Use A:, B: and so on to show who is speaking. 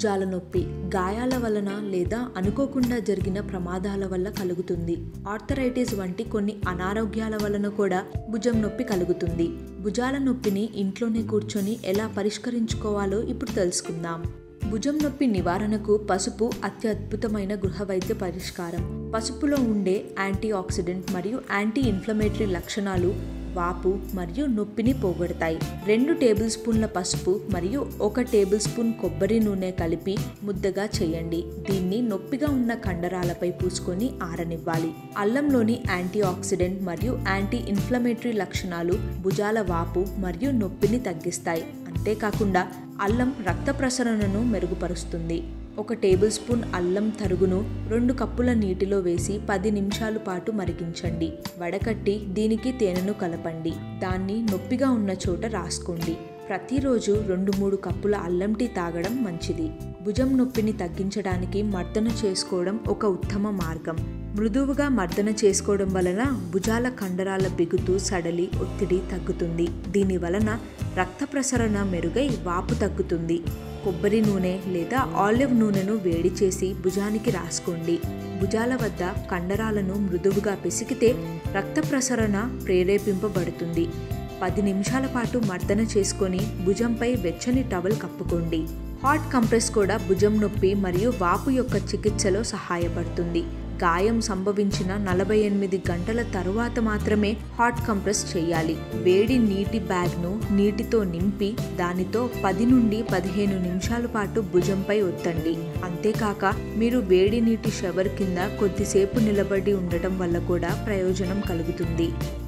A: భుజాల నొప్పి గాయాల వలన లేదా అనుకోకుండా జరిగిన ప్రమాదాల వల్ల కలుగుతుంది ఆర్థరైటిస్ వంటి కొన్ని అనారోగ్యాల వలన కూడా భుజం నొప్పి కలుగుతుంది భుజాల నొప్పిని ఇంట్లోనే కూర్చొని ఎలా పరిష్కరించుకోవాలో ఇప్పుడు తెలుసుకుందాం భుజం నొప్పి నివారణకు పసుపు అత్యద్భుతమైన గృహ వైద్య పరిష్కారం పసుపులో ఉండే యాంటీ ఆక్సిడెంట్ మరియు యాంటీ ఇన్ఫ్లమేటరీ లక్షణాలు వాపు మరియు నొప్పిని పోగొడతాయి రెండు టేబుల్ స్పూన్ల పసుపు మరియు ఒక టేబుల్ స్పూన్ కొబ్బరి నూనె కలిపి ముద్దగా చేయండి దీన్ని నొప్పిగా ఉన్న కండరాలపై పూసుకొని ఆరనివ్వాలి అల్లంలోని యాంటీ ఆక్సిడెంట్ మరియు యాంటీ ఇన్ఫ్లమేటరీ లక్షణాలు భుజాల వాపు మరియు నొప్పిని తగ్గిస్తాయి అంతేకాకుండా అల్లం రక్త ప్రసరణను మెరుగుపరుస్తుంది ఒక టేబుల్ స్పూన్ అల్లం తరుగును రెండు కప్పుల నీటిలో వేసి పది నిమిషాల పాటు మరిగించండి వడకట్టి దీనికి తేనెను కలపండి దాన్ని నొప్పిగా ఉన్న చోట రాసుకోండి ప్రతిరోజు రెండు మూడు కప్పుల అల్లం టీ తాగడం మంచిది భుజం నొప్పిని తగ్గించడానికి మర్దన చేసుకోవడం ఒక ఉత్తమ మార్గం మృదువుగా మర్దన చేసుకోవడం వలన భుజాల కండరాల బిగుతు సడలి ఒత్తిడి తగ్గుతుంది దీని వలన రక్త ప్రసరణ మెరుగై వాపు తగ్గుతుంది కొబ్బరి నూనె లేదా ఆలివ్ నూనెను వేడి చేసి భుజానికి రాసుకోండి భుజాల వద్ద కండరాలను మృదువుగా పిసికితే రక్త ప్రసరణ ప్రేరేపింపబడుతుంది పది నిమిషాల పాటు మర్దన చేసుకొని భుజంపై వెచ్చని టవల్ కప్పుకోండి హాట్ కంప్రెస్ కూడా భుజం నొప్పి మరియు వాపు యొక్క చికిత్సలో సహాయపడుతుంది గాయం సంభవించిన నలభై ఎనిమిది గంటల తరువాత మాత్రమే హాట్ కంప్రెస్ చేయాలి వేడి నీటి బ్యాగ్ను నీటితో నింపి దానితో పది నుండి పదిహేను నిమిషాల పాటు భుజంపై ఒత్తండి అంతేకాక మీరు వేడి నీటి షవర్ కింద కొద్దిసేపు నిలబడి ఉండటం వల్ల కూడా ప్రయోజనం కలుగుతుంది